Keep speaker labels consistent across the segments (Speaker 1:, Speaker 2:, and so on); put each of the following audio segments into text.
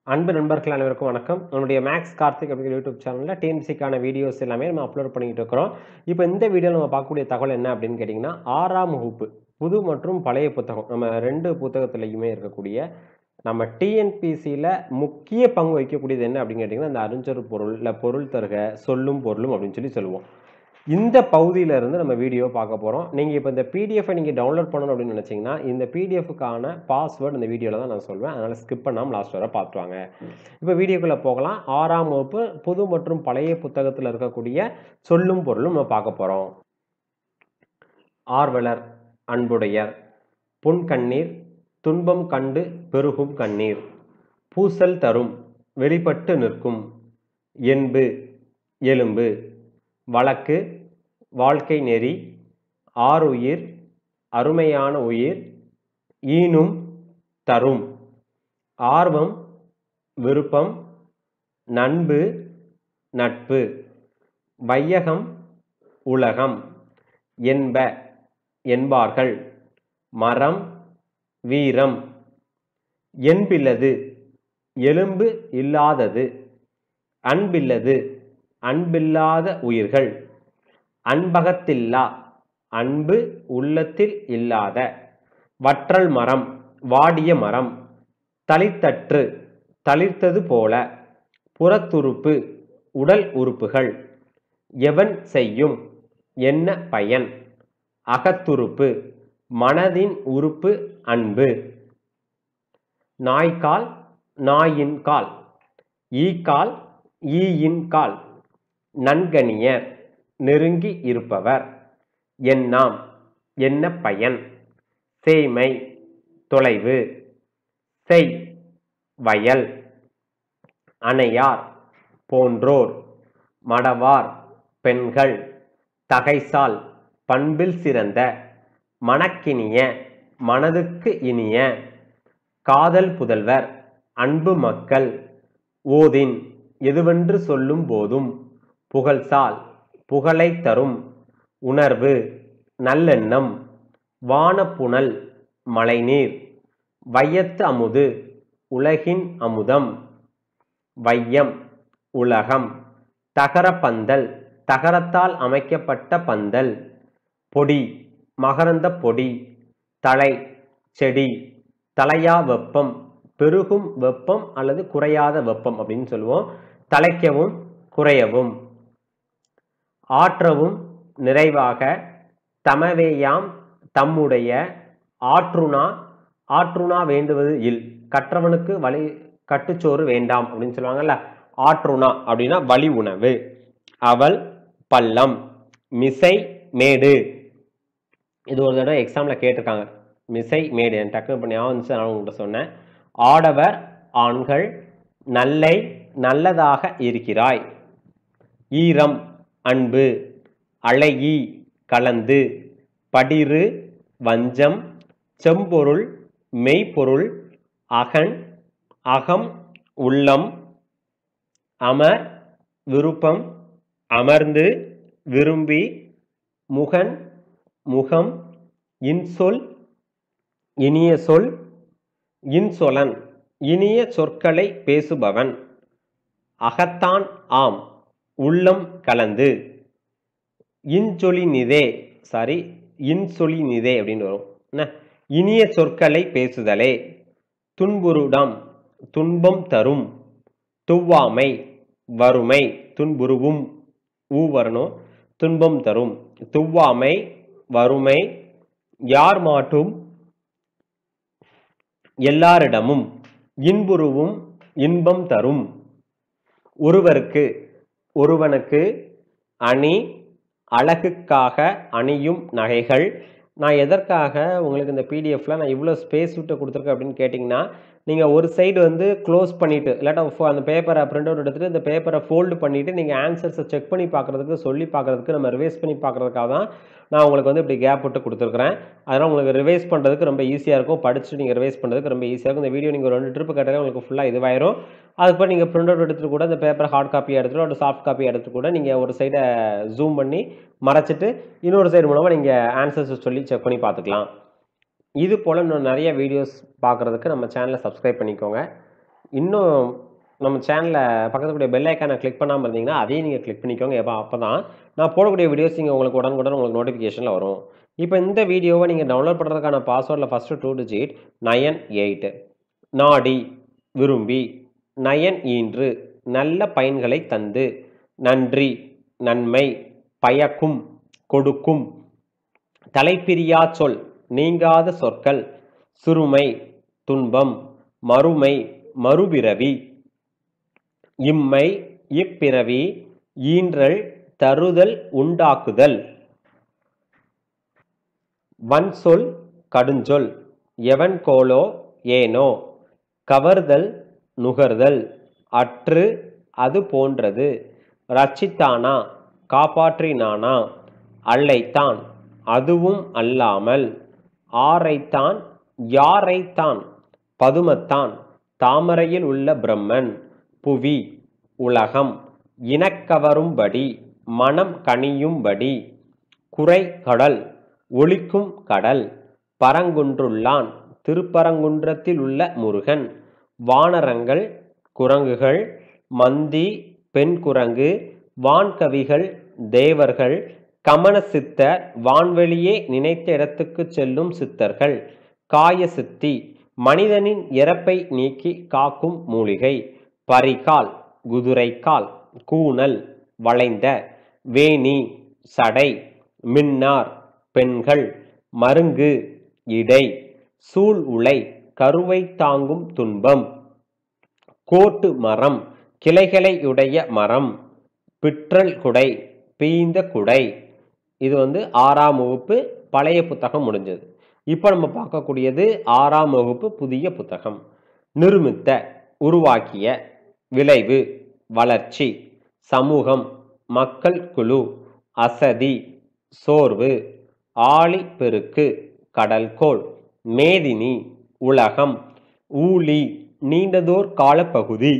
Speaker 1: அன்பு நண்பர்கள் அனைவருக்கும் வணக்கம் நம்முடைய மேக்ஸ் கார்த்திக் அப்படிங்கிற யூடியூப் சேனலில் டிஎன்சிக்கான வீடியோஸ் எல்லாமே நம்ம அப்லோட் பண்ணிட்டு இருக்கிறோம் இப்போ இந்த வீடியோவில் நம்ம பார்க்கக்கூடிய தகவல் என்ன அப்படின்னு கேட்டிங்கன்னா ஆறாம் வகுப்பு புது மற்றும் பழைய புத்தகம் நம்ம ரெண்டு புத்தகத்துலையுமே இருக்கக்கூடிய நம்ம டிஎன்பிசியில் முக்கிய பங்கு வகிக்கக்கூடியது என்ன அப்படின்னு கேட்டிங்கன்னா இந்த அறிஞர் பொருள் இல்லை பொருள் தருக சொல்லும் பொருளும் அப்படின்னு சொல்லி சொல்லுவோம் இந்த பகுதியில இருந்து நம்ம வீடியோ பார்க்க போகிறோம் நீங்கள் இப்போ இந்த பிடிஎஃபை நீங்கள் டவுன்லோட் பண்ணணும் அப்படின்னு நினச்சிங்கன்னா இந்த பிடிஎஃப்க்கான பாஸ்வேர்டு இந்த வீடியோவில் தான் நான் சொல்வேன் அதனால் ஸ்கிப் பண்ணாமல் லாஸ்ட் வரை பார்த்துட்டு வாங்க இப்போ வீடியோக்குள்ளே போகலாம் ஆறாம் வகுப்பு புது மற்றும் பழைய புத்தகத்தில் இருக்கக்கூடிய சொல்லும் பொருளும் நம்ம பார்க்க போகிறோம் ஆர்வலர் அன்புடையர் புன்கண்ணீர் துன்பம் கண்டு பெருகும் கண்ணீர் பூசல் தரும் வெளிப்பட்டு நிற்கும் என்பு எலும்பு வழக்கு வாழ்க்கை நெறி ஆறுயிர் அருமையான உயிர் ஈனும் தரும் ஆர்வம் விருப்பம் நண்பு நட்பு வையகம் உலகம் என்ப என்பார்கள் மரம் வீரம் என்பில்லது எலும்பு இல்லாதது அன்பில்லது அன்பில்லாத உயிர்கள் அன்பகத்தில்லா அன்பு உள்ளத்தில் இல்லாத வற்றல் மரம் வாடிய மரம் தளித்தற்று தளிர்த்தது போல புறத்துறுப்பு உடல் உறுப்புகள் எவன் செய்யும் என்ன பயன் அகத்துறுப்பு மனதின் உறுப்பு அன்பு நாய்க்கால் நாயின் கால் ஈக்கால் ஈயின் கால் நன்கனியர் நெருங்கி இருப்பவர் என்னாம் என்ன பயன் சேமை தொலைவு செய் வயல் அணையார் போன்றோர் மடவார் பெண்கள் தகைசால் பண்பில் சிறந்த மனக்கினிய மனதுக்கு இனிய காதல் புதல்வர் அன்பு மக்கள் ஓதின் எதுவென்று சொல்லும் போதும் புகழ்சால் புகழை தரும் உணர்வு நல்லெண்ணம் வானப்புனல் மழைநீர் வையத்து அமுது உலகின் அமுதம் வையம் உலகம் தகர பந்தல் தகரத்தால் அமைக்கப்பட்ட பந்தல் பொடி மகரந்த பொடி தலை செடி தலையா வெப்பம் பெருகும் வெப்பம் அல்லது குறையாத வெப்பம் அப்படின்னு சொல்லுவோம் தலைக்கவும் குறையவும் ஆற்றவும் நிறைவாக தமவேயாம் தம்முடைய ஆற்றுணா ஆற்றுணா வேண்டுவது இல் கற்றவனுக்கு வழி கட்டுச்சோறு வேண்டாம் அப்படின்னு சொல்லுவாங்கல்ல ஆற்றுணா அப்படின்னா வழி உணவு அவள் பள்ளம் மிசை மேடு இது ஒரு தடவை எக்ஸாமில் கேட்டிருக்காங்க மிசை மேடு என் டக்குனு பண்ணி வந்துச்சு அதனால உங்கள்கிட்ட சொன்னேன் ஆடவர் ஆண்கள் நல்லை நல்லதாக இருக்கிறாய் ஈரம் அன்பு அழகி கலந்து படிறு வஞ்சம் செம்பொருள் மெய்ப்பொருள் அகன் அகம் உள்ளம் அமர் விருப்பம் அமர்ந்து விரும்பி முகன் முகம் இன்சொல் இனிய சொல் இன்சொலன் இனிய சொற்களை பேசுபவன் அகத்தான் ஆம் உள்ளம் கலந்து இன்சொலி நிதே சாரி இன்சொலி நிதே அப்படின்னு வரும் என்ன இனிய சொற்களை பேசுதலே துன்புருடம் துன்பம் தரும் துவ்வாமை வறுமை துன்புருவும் ஊ வரணும் துன்பம் தரும் துவ்வாமை வறுமை யார் மாட்டும் எல்லாரிடமும் இன்புருவும் இன்பம் தரும் ஒருவருக்கு ஒருவனுக்கு அணி அழகுக்காக அணியும் நகைகள் நான் எதற்காக உங்களுக்கு இந்த பிடிஎஃப்ல நான் இவ்வளோ ஸ்பேஸ் விட்டு கொடுத்துருக்கேன் அப்படின்னு கேட்டிங்கன்னா நீங்கள் ஒரு சைடு வந்து க்ளோஸ் பண்ணிவிட்டு இல்லாட்டா அந்த பேப்பரை பிரிண்ட் அவுட் எடுத்துகிட்டு இந்த பேப்பரை ஃபோல்டு பண்ணிவிட்டு நீங்கள் ஆன்சர்ஸை செக் பண்ணி பார்க்குறதுக்கு சொல்லி பார்க்குறதுக்கு நம்ம ரிவைஸ் பண்ணி பார்க்குறதுக்காக தான் நான் உங்களுக்கு வந்து இப்படி கேப் விட்டு கொடுத்துருக்குறேன் அதனால் உங்களுக்கு ரிவைஸ் பண்ணுறதுக்கு ரொம்ப ஈஸியாக இருக்கும் படிச்சுட்டு நீங்கள் ரிவைஸ் பண்ணுறதுக்கு ரொம்ப ஈஸியாக இருக்கும் இந்த வீடியோ நீங்கள் ரெண்டு ட்ரிப்பு கேட்டாலே உங்களுக்கு ஃபுல்லாக இதுவாயிரும் அதுக்கப்புறம் நீங்கள் பிரிண்ட் அவுட் எடுத்துட்டு கூட இந்த பேப்பர் ஹார்ட் காப்பி எடுத்துட்டு ஒரு சாஃப்ட் காப்பி எடுத்து கூட நீங்கள் ஒரு சைடை ஜூம் பண்ணி மறைச்சிட்டு இன்னொரு சைடு மூலமாக நீங்கள் ஆன்சர்ஸ் சொல்லி செக் பண்ணி பார்த்துக்கலாம் இது போல் இன்னும் நிறைய வீடியோஸ் பார்க்குறதுக்கு நம்ம சேனலை சப்ஸ்கிரைப் பண்ணிக்கோங்க இன்னும் நம்ம சேனலில் பக்கத்துல கூடிய பெல் ஐக்கானை கிளிக் பண்ணாமல் இருந்தீங்கன்னா அதையும் நீங்கள் கிளிக் பண்ணிக்கோங்க எப்போ அப்போ தான் நான் போடக்கூடிய வீடியோஸ் நீங்கள் உங்களுக்கு உடனுக்குடன் உங்களுக்கு நோட்டிஃபிகேஷனில் வரும் இப்போ இந்த வீடியோவை நீங்கள் டவுன்லோட் பண்ணுறதுக்கான பாஸ்வேர்டில் first two digit nine eight நாடி விரும்பி நயன் ஈன்று நல்ல பயன்களை தந்து நன்றி நன்மை பயக்கும் கொடுக்கும் தலைப்பிரியா சொல் நீங்காத சொற்கள் சுருமை துன்பம் மறுமை மறுபிறவி இம்மை இப்பிறவி ஈன்றல் தருதல் உண்டாக்குதல் வன்சொல் கடுஞ்சொல் எவன் கோலோ ஏனோ கவர்தல் நுகர்தல் அற்று அது போன்றது ரட்சித்தானா காப்பாற்றினானா அல்லைத்தான் அதுவும் அல்லாமல் ஆரைத்தான் யாரைத்தான் பதுமத்தான் தாமரையில் உள்ள பிரம்மன் புவி உலகம் இனக்கவரும்படி மனம் கனியும்படி குறை கடல் ஒளிக்கும் கடல் பரங்குன்றுள்ளான் திருப்பரங்குன்றத்தில் உள்ள முருகன் வானரங்கள் குரங்குகள் மந்தி பெண் குரங்கு வான்கவிகள் தேவர்கள் கமன சித்தர் வான்வெளியே நினைத்த இடத்துக்கு செல்லும் சித்தர்கள் காய சித்தி மனிதனின் இறப்பை நீக்கி காக்கும் மூலிகை பரிகால் குதிரைக்கால் கூனல் வளைந்த வேணி சடை மின்னார் பெண்கள் மருங்கு இடை சூழ் உலை கருவை தாங்கும் துன்பம் கோட்டு மரம் கிளைகளையுடைய மரம் பிற்றல் குடை பீய்ந்த குடை இது வந்து ஆறாம் வகுப்பு பழைய புத்தகம் முடிஞ்சது இப்போ நம்ம பார்க்கக்கூடியது ஆறாம் வகுப்பு புதிய புத்தகம் நிருமித்த உருவாக்கிய விளைவு வளர்ச்சி சமூகம் மக்கள் குழு அசதி சோர்வு ஆழி பெருக்கு கடல்கோள் மேதினி உலகம் ஊழி நீண்டதோர் காலப்பகுதி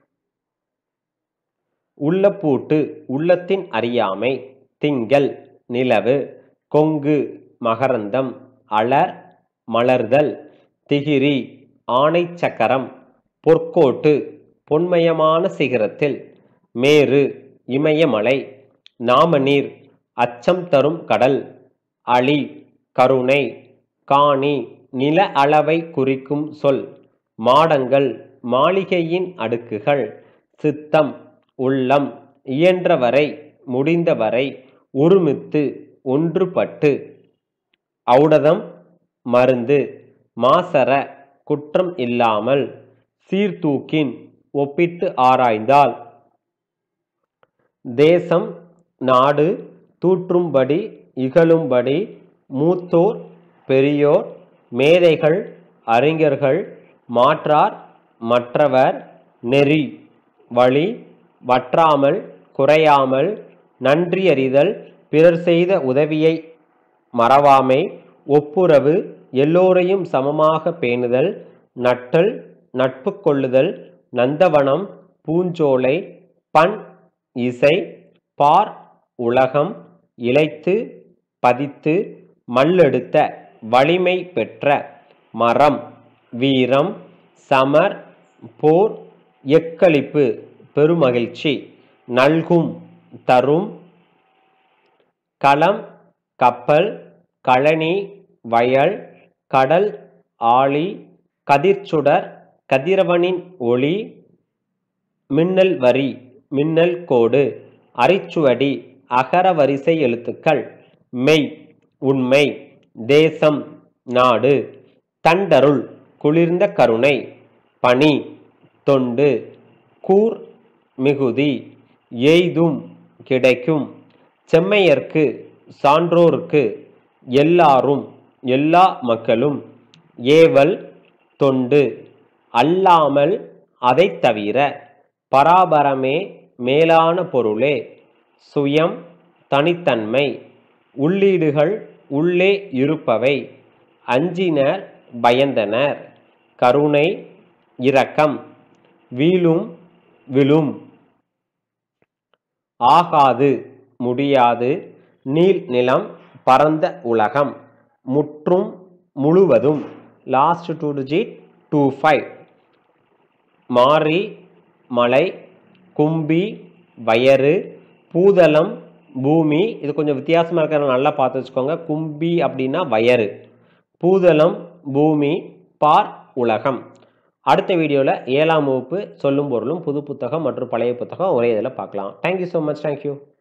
Speaker 1: உள்ளப்பூட்டு உள்ளத்தின் அறியாமை திங்கள் நிலவு கொங்கு மகரந்தம் அலர் மலர்தல் திகிரி ஆணை சக்கரம் பொற்கோட்டு பொன்மயமான சிகரத்தில் மேரு இமயமலை நாமநீர் அச்சம் தரும் கடல் அழி கருணை காணி நில அளவை குறிக்கும் சொல் மாடங்கள் மாளிகையின் அடுக்குகள் சித்தம் உள்ளம் இயன்றவரை முடிந்தவரை ஒருமித்து ஒன்றுபட்டு ஔடதம் மருந்து மாசர குற்றம் இல்லாமல் சீர்தூக்கின் ஒப்பிட்டு ஆராய்ந்தால் தேசம் நாடு தூற்றும்படி இகழும்படி மூத்தோர் பெரியோர் மேதைகள் அறிஞர்கள் மாற்றார் மற்றவர் நெறி வழி வற்றாமல் குறையாமல் நன்றியறிதல் பிறர் செய்த உதவியை மறவாமை ஒப்புரவு எல்லோரையும் சமமாக பேணுதல் நட்டல் நட்பு கொள்ளுதல் நந்தவனம் பூஞ்சோலை பண் இசை பார் உலகம் இழைத்து பதித்து மல்லெடுத்த வலிமை பெற்ற மரம் வீரம் சமர் போர் எக்களிப்பு பெருமகிழ்ச்சி நல்கும் தரும் களம் கப்பல் கழனி வயல் கடல் ஆழி கதிர்ச்சுடர் கதிரவனின் ஒளி மின்னல் வரி மின்னல் கோடு அரிச்சுவடி அகர வரிசை எழுத்துக்கள் மெய் உண்மை தேசம் நாடு தண்டருள் குளிர்ந்த கருணை பனி தொண்டு கூர் மிகுதி எய்தும் கிடைக்கும் செம்மையர்க்கு சான்றோர்க்கு எல்லாரும் எல்லா மக்களும் ஏவல் தொண்டு அல்லாமல் அதைத் தவிர பராபரமே மேலான பொருளே சுயம் தனித்தன்மை உள்ளீடுகள் உள்ளே இருப்பவை அஞ்சினர் பயந்தனர் கருணை இரக்கம் வீழும் விழும் ஆகாது முடியாது நீள் நிலம் பரந்த உலகம் முற்றும் முழுவதும் last two digit two five மாரி மலை கும்பி வயறு பூதளம் பூமி இது கொஞ்சம் வித்தியாசமாக இருக்கிறத நல்லா பார்த்து வச்சுக்கோங்க கும்பி அப்படின்னா வயறு பூதளம் பூமி பார் உலகம் அடுத்த வீடியோவில் ஏழாம் வகுப்பு சொல்லும் பொருளும் புது புத்தகம் மற்றும் பழைய புத்தகம் ஒரே இதில் பார்க்கலாம் தேங்க்யூ ஸோ மச் தேங்க்யூ